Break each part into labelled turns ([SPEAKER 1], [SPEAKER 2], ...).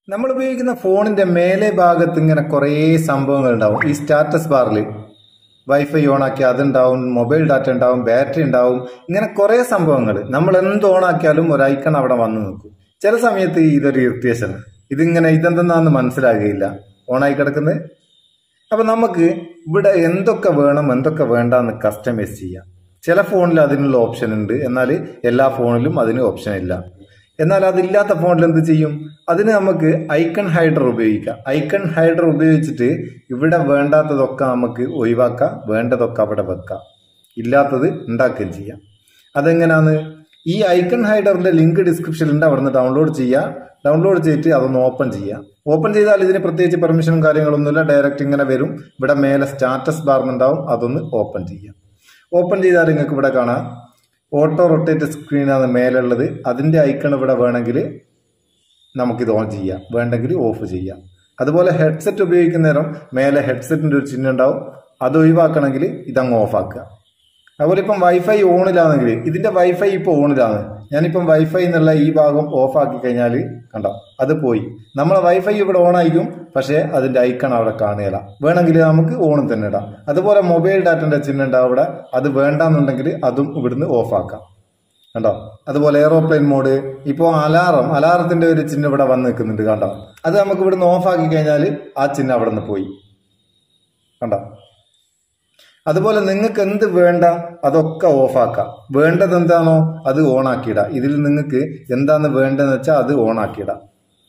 [SPEAKER 1] നമ്മൾ ഉപയോഗിക്കുന്ന ഫോണിന്റെ മേലെ ഭാഗത്ത് ഇങ്ങനെ കുറേ സംഭവങ്ങൾ ഉണ്ടാവും ഈ സ്റ്റാറ്റസ് ബാറിൽ വൈഫൈ ഓൺ ആക്കി അതുണ്ടാവും മൊബൈൽ ഡാറ്റ ഉണ്ടാവും ബാറ്ററി ഉണ്ടാവും ഇങ്ങനെ കുറേ സംഭവങ്ങൾ നമ്മൾ എന്ത് ഓൺ ആക്കിയാലും ഒരു ഐക്കൺ അവിടെ വന്ന് നിൽക്കും ചില സമയത്ത് ഇതൊരു ഇറിറ്റേഷൻ ഇതിങ്ങനെ ഇതെന്തെന്നാന്ന് മനസ്സിലാകുകയില്ല ഓണായി കിടക്കുന്നത് അപ്പൊ നമുക്ക് ഇവിടെ എന്തൊക്കെ വേണം എന്തൊക്കെ വേണ്ടെന്ന് കസ്റ്റമൈസ് ചെയ്യാം ചില ഫോണിൽ അതിനുള്ള ഓപ്ഷൻ ഉണ്ട് എന്നാൽ എല്ലാ ഫോണിലും അതിന് ഓപ്ഷൻ ഇല്ല എന്നാൽ അതില്ലാത്ത ഫോണിൽ എന്ത് ചെയ്യും അതിന് നമുക്ക് ഐക്കൺ ഹൈഡർ ഉപയോഗിക്കാം ഐക്കൺ ഹൈഡർ ഉപയോഗിച്ചിട്ട് ഇവിടെ വേണ്ടാത്തതൊക്കെ നമുക്ക് ഒഴിവാക്കാം വേണ്ടതൊക്കെ അവിടെ വെക്കാം ഇല്ലാത്തത് ഉണ്ടാക്കുകയും ചെയ്യാം അതെങ്ങനെയാണ് ഈ ഐക്കൺ ഹൈഡറിന്റെ ലിങ്ക് ഡിസ്ക്രിപ്ഷനിലുണ്ട് അവിടുന്ന് ഡൗൺലോഡ് ചെയ്യുക ഡൗൺലോഡ് ചെയ്തിട്ട് അതൊന്ന് ഓപ്പൺ ചെയ്യാം ഓപ്പൺ ചെയ്താൽ ഇതിന് പ്രത്യേകിച്ച് പെർമിഷനും കാര്യങ്ങളൊന്നുമില്ല ഡയറക്റ്റ് ഇങ്ങനെ വരും ഇവിടെ മേലെ സ്റ്റാറ്റസ് ബാർന്നുണ്ടാവും അതൊന്ന് ഓപ്പൺ ചെയ്യാം ഓപ്പൺ ചെയ്താൽ നിങ്ങൾക്ക് ഇവിടെ കാണാം ഓട്ടോ റൊട്ടേറ്റ് സ്ക്രീനാണ് മേലുള്ളത് അതിന്റെ ഐക്കൺ ഇവിടെ വേണമെങ്കിൽ നമുക്കിത് ഓൺ ചെയ്യാം വേണ്ടെങ്കിൽ ഓഫ് ചെയ്യാം അതുപോലെ ഹെഡ്സെറ്റ് ഉപയോഗിക്കുന്ന നേരം മേലെ ഹെഡ്സെറ്റിന്റെ ഒരു ചിഹ്നം ഉണ്ടാവും അത് ഒഴിവാക്കണമെങ്കിൽ ഇതങ്ങ് ഓഫ് ആക്കുക അതുപോലെ ഇപ്പം വൈഫൈ ഓണിലാണെങ്കിൽ ഇതിന്റെ വൈഫൈ ഇപ്പോൾ ഓണിലാണ് ഞാനിപ്പം വൈഫൈ എന്നുള്ള ഈ ഭാഗം ഓഫ് ആക്കി കഴിഞ്ഞാൽ കണ്ടോ അത് പോയി നമ്മളെ വൈഫൈ ഇവിടെ ഓൺ ആയിരിക്കും പക്ഷേ അതിന്റെ ഐക്കൺ അവിടെ കാണുകയില്ല വേണമെങ്കിൽ നമുക്ക് ഓണും തന്നെ ഇടാം അതുപോലെ മൊബൈൽ ഡാറ്റന്റെ ചിഹ്നം ഉണ്ടാവും അവിടെ അത് വേണ്ടാന്നുണ്ടെങ്കിൽ അതും ഇവിടുന്ന് ഓഫ് ആക്കാം കണ്ടോ അതുപോലെ എയറോപ്ലെയിൻ മോഡ് ഇപ്പോൾ അലാറം അലാറത്തിന്റെ ഒരു ചിഹ്നം ഇവിടെ വന്ന് നിൽക്കുന്നുണ്ട് കണ്ടോ അത് നമുക്ക് ഇവിടുന്ന് ഓഫ് ആക്കി കഴിഞ്ഞാൽ ആ ചിഹ്നം അവിടെ നിന്ന് പോയി കണ്ടോ അതുപോലെ നിങ്ങൾക്ക് എന്ത് വേണ്ട അതൊക്കെ ഓഫാക്കാം വേണ്ടത് എന്താണോ അത് ഓൺ ആക്കിയിടാം ഇതിൽ നിങ്ങൾക്ക് എന്താന്ന് വേണ്ടതെന്ന് വെച്ചാൽ അത് ഓൺ ആക്കിയിടാം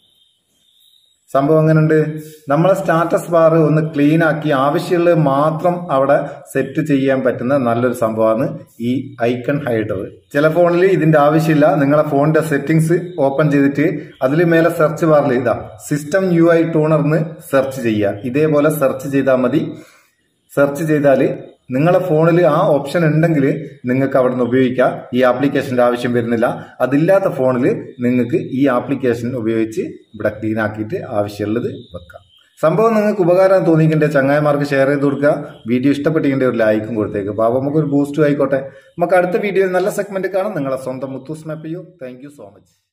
[SPEAKER 1] സംഭവം എങ്ങനെയുണ്ട് നമ്മളെ സ്റ്റാറ്റസ് ബാർ ഒന്ന് ക്ലീൻ ആക്കി ആവശ്യമുള്ളത് മാത്രം അവിടെ സെറ്റ് ചെയ്യാൻ പറ്റുന്ന നല്ലൊരു സംഭവമാണ് ഈ ഐക്കൺ ഹൈഡർ ചില ഫോണിൽ ഇതിന്റെ ആവശ്യമില്ല നിങ്ങളെ ഫോണിന്റെ സെറ്റിംഗ്സ് ഓപ്പൺ ചെയ്തിട്ട് അതിൽ മേലെ സെർച്ച് ബാറിൽ ഇതാ സിസ്റ്റം യു ഐ ടൂണർന്ന് സെർച്ച് ചെയ്യുക ഇതേപോലെ സെർച്ച് ചെയ്താൽ മതി സെർച്ച് ചെയ്താൽ നിങ്ങളെ ഫോണിൽ ആ ഓപ്ഷൻ ഉണ്ടെങ്കിൽ നിങ്ങൾക്ക് അവിടെ നിന്ന് ഉപയോഗിക്കാം ഈ ആപ്ലിക്കേഷന്റെ ആവശ്യം വരുന്നില്ല അതില്ലാത്ത ഫോണിൽ നിങ്ങൾക്ക് ഈ ആപ്ലിക്കേഷൻ ഉപയോഗിച്ച് ഇവിടെ ക്ലീൻ ആക്കിയിട്ട് ആവശ്യമുള്ളത് വെക്കാം സംഭവം നിങ്ങൾക്ക് ഉപകാരം തോന്നിക്കിൻ്റെ ചങ്ങായിമാർക്ക് ഷെയർ ചെയ്ത് കൊടുക്കുക വീഡിയോ ഇഷ്ടപ്പെട്ടിൻ്റെ ഒരു ലൈക്കും കൊടുത്തേക്ക് അപ്പോൾ നമുക്ക് ഒരു ബൂസ്റ്റും ആയിക്കോട്ടെ നമുക്ക് അടുത്ത വീഡിയോയിൽ നല്ല സെഗ്മെന്റ് കാണാം നിങ്ങളെ സ്വന്തം മുത്തൂസ് മാപ്പ് ചെയ്യൂ താങ്ക് സോ മച്ച്